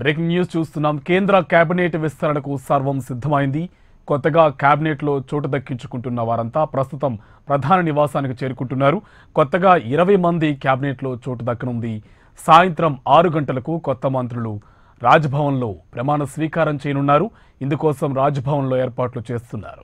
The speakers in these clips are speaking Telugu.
బ్రేకింగ్ న్యూస్ చూస్తున్నాం కేంద్ర కేబినెట్ విస్తరణకు సర్వం సిద్ధమైంది కొత్తగా కేబినెట్లో చోటు దక్కించుకుంటున్న వారంతా ప్రస్తుతం ప్రధాన నివాసానికి చేరుకుంటున్నారు కొత్తగా ఇరవై మంది కేబినెట్లో చోటు దక్కనుంది సాయంత్రం ఆరు గంటలకు కొత్త మంత్రులు రాజ్భవన్లో ప్రమాణ స్వీకారం చేయనున్నారు ఇందుకోసం రాజ్భవన్లో ఏర్పాట్లు చేస్తున్నారు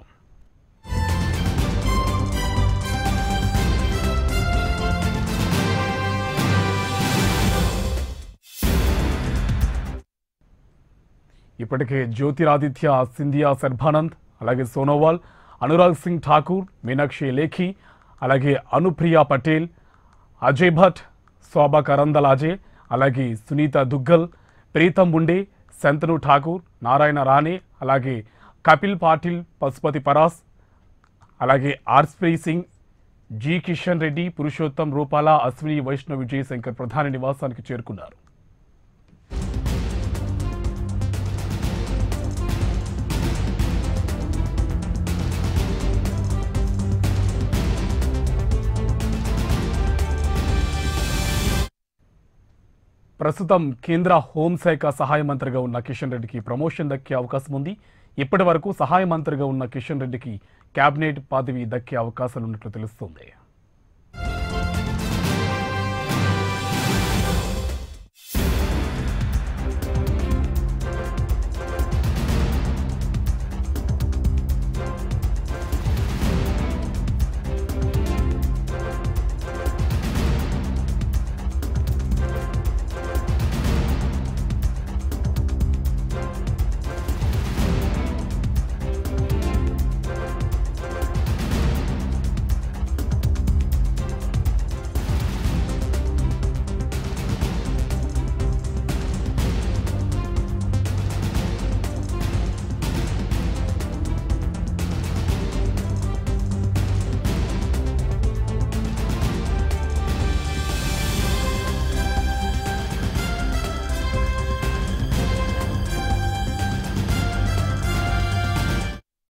ఇప్పటికే జ్యోతిరాదిత్య సింధియా శర్భానంద్ అలాగే సోనోవాల్ అనురాగ్ సింగ్ ఠాకూర్ మీనాక్షి లేఖి అలాగే అనుప్రియ పటేల్ అజయ్ భట్ శోభా కరందలాజే అలాగే సునీత దుగ్గల్ ప్రీతం ముండే శంతను ఠాకూర్ నారాయణ రాణే అలాగే కపిల్ పాటిల్ పశుపతి పరాస్ అలాగే ఆర్స్ప్రీ సింగ్ జి కిషన్ రెడ్డి పురుషోత్తం రూపాల అశ్విని వైష్ణవ్ విజయశంకర్ ప్రధాని నివాసానికి చేరుకున్నారు ప్రస్తుతం కేంద్ర హోంశాఖ సహాయ మంత్రిగా ఉన్న కిషన్ రెడ్డికి ప్రమోషన్ దక్కే అవకాశం ఉంది ఇప్పటి వరకు సహాయ మంత్రిగా ఉన్న కిషన్ రెడ్డికి కేబినెట్ పదవి దక్కే అవకాశాలు ఉన్నట్లు తెలుస్తోంది